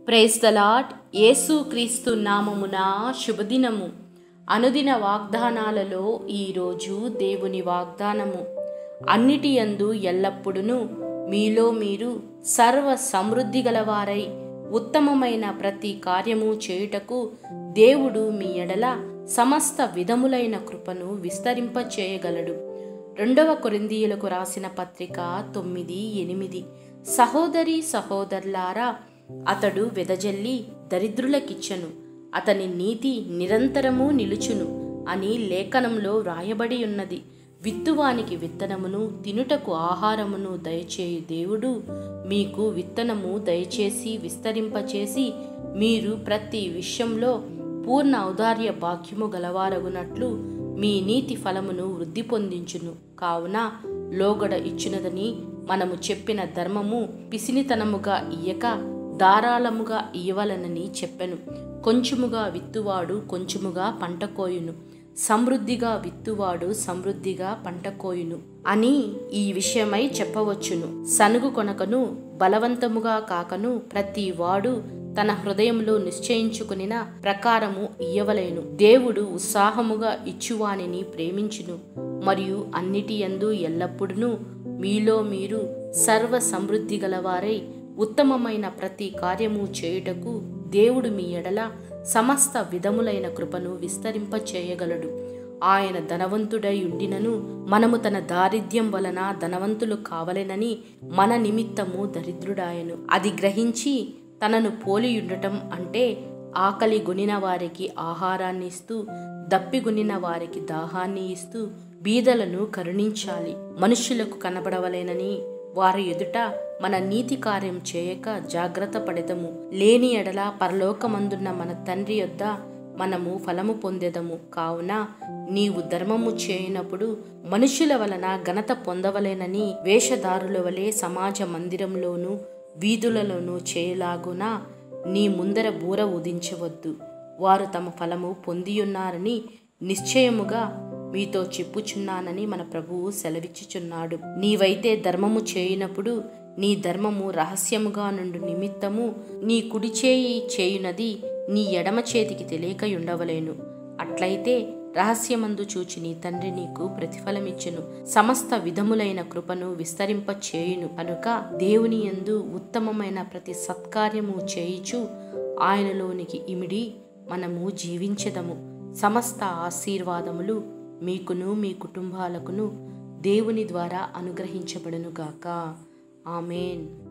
praise the lot యేసు క్రీస్తు నామమున శుభదినము అనుదిన వాగ్దానాలలో ఈరోజు దేవుని వాగ్దానము అన్నిటి యందు ఎల్లప్పుడును మీలో మీరు సర్వ సమృద్ధి గలవారై ఉత్తమమైన ప్రతి కార్యము చేయుటకు దేవుడు మీ ఎడల సమస్త విధములైన కృపను విస్తరింపచేయగలడు రెండవ కొరిందీయులకు రాసిన పత్రిక తొమ్మిది ఎనిమిది సహోదరి సహోదరులారా అతడు వెదజల్లి దరిద్రులకిచ్చెను అతని నీతి నిరంతరము నిలుచును అని లేఖనంలో వ్రాయబడి ఉన్నది విత్తువానికి విత్తనమును తినుటకు ఆహారమును దయచేయు దేవుడు మీకు విత్తనము దయచేసి విస్తరింపచేసి మీరు ప్రతి విషయంలో పూర్ణ ఔదార్య భాగ్యము గలవారగునట్లు మీ నీతి ఫలమును వృద్ధి పొందించును కావున లోగడ ఇచ్చినదని మనము చెప్పిన ధర్మము పిసినితనముగా ఇయ్యక ధారాళముగా ఇయ్యవలనని చెప్పెను కొంచెముగా విత్తువాడు కొంచెముగా పంట కోయును సమృద్ధిగా విత్తువాడు సమృద్ధిగా పంట కోయును అని ఈ విషయమై చెప్పవచ్చును సనుగు కొనకను బలవంతముగా కాకను ప్రతి వాడు తన హృదయంలో నిశ్చయించుకునిన ప్రకారము ఇయ్యవలేను దేవుడు ఉత్సాహముగా ఇచ్చువానిని ప్రేమించును మరియు అన్నిటి యందు ఎల్లప్పుడూ మీలో మీరు సర్వ సమృద్ధి గలవారై ఉత్తమమైన ప్రతి కార్యము చేయుటకు దేవుడు మీ ఎడల సమస్త విధములైన కృపను విస్తరింప చేయగలడు ఆయన ధనవంతుడై ఉండినను మనము తన దారిద్ర్యం వలన ధనవంతులు కావలెనని మన నిమిత్తము దరిద్రుడాయను అది గ్రహించి తనను పోలి ఉండటం అంటే ఆకలి గొనిన వారికి ఆహారాన్ని ఇస్తూ దప్పిగొనిన వారికి దాహాన్ని ఇస్తూ బీదలను కరుణించాలి మనుష్యులకు కనబడవలేనని వారి ఎదుట మన నీతి కార్యం చేయక జాగ్రత్త పడెదము లేని ఎడల పరలోకమందున్న మన తండ్రి యొద్ద మనము ఫలము పొందెదము కావున నీవు ధర్మము చేయనప్పుడు మనుషుల వలన ఘనత పొందవలేనని వేషధారుల వలె సమాజ మందిరంలోను వీధులలోనూ చేయలాగున నీ ముందర బూర ఉదించవద్దు వారు తమ ఫలము పొందియున్నారని నిశ్చయముగా మీతో చెప్పుచున్నానని మన ప్రభువు సెలవిచ్చుచున్నాడు నీవైతే ధర్మము చేయనప్పుడు నీ ధర్మము రహస్యముగా నుండి నిమిత్తము నీ కుడి చేయి చేయునది నీ ఎడమ చేతికి తెలియక ఉండవలేను అట్లయితే రహస్యమందు చూచి నీ తండ్రి నీకు ప్రతిఫలమిచ్చును సమస్త విధములైన కృపను విస్తరింప చేయును కనుక దేవుని యందు ఉత్తమమైన ప్రతి సత్కార్యము చేయిచు ఆయనలోనికి ఇమిడి మనము జీవించదము సమస్త ఆశీర్వాదములు మీకును మీ కుటుంబాలకును దేవుని ద్వారా అనుగ్రహించబడునుగాక ఆమెన్